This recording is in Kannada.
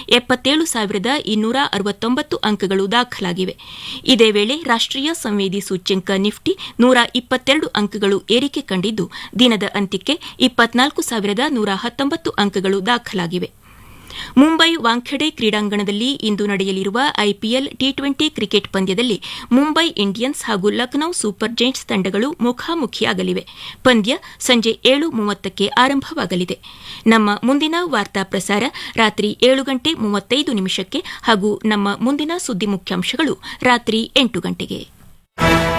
ಎಪ್ಪತ್ತೇಳು ಸಾವಿರದ ಇನ್ನೂರ ಅರವತ್ತೊಂಬತ್ತು ಅಂಕಗಳು ದಾಖಲಾಗಿವೆ ಇದೇ ವೇಳೆ ರಾಷ್ಟೀಯ ಸಂವೇದಿ ಸೂಚ್ಯಂಕ ನಿಫ್ಟಿ ನೂರ ಇಪ್ಪತ್ತೆರಡು ಅಂಕಗಳು ಏರಿಕೆ ಕಂಡಿದ್ದು ದಿನದ ಅಂತ್ಯಕ್ಕೆ ಇಪ್ಪತ್ನಾಲ್ಕು ಸಾವಿರದ ನೂರ ಹತ್ತೊಂಬತ್ತು ಅಂಕಗಳು ದಾಖಲಾಗಿವೆ ಮುಂಬೈ ವಾಂಖೆಡೆ ಕ್ರೀಡಾಂಗಣದಲ್ಲಿ ಇಂದು ನಡೆಯಲಿರುವ ಐಪಿಎಲ್ ಟಿ ಟ್ವೆಂಟಿ ಕ್ರಿಕೆಟ್ ಪಂದ್ಯದಲ್ಲಿ ಮುಂಬೈ ಇಂಡಿಯನ್ಸ್ ಹಾಗೂ ಲಖನೌ ಸೂಪರ್ ಜೈಂಟ್ಸ್ ತಂಡಗಳು ಮುಖಾಮುಖಿಯಾಗಲಿವೆ ಪಂದ್ಯ ಸಂಜೆ ಏಳು ಮೂವತ್ತಕ್ಕೆ ಆರಂಭವಾಗಲಿದೆ ನಮ್ಮ ಮುಂದಿನ ವಾರ್ತಾ ಪ್ರಸಾರ ರಾತ್ರಿ ಏಳು ಗಂಟೆ ಮೂವತ್ತೈದು ನಿಮಿಷಕ್ಕೆ ಹಾಗೂ ನಮ್ಮ ಮುಂದಿನ ಸುದ್ದಿ ಮುಖ್ಯಾಂಶಗಳು ರಾತ್ರಿ ಎಂಟು ಗಂಟೆಗೆ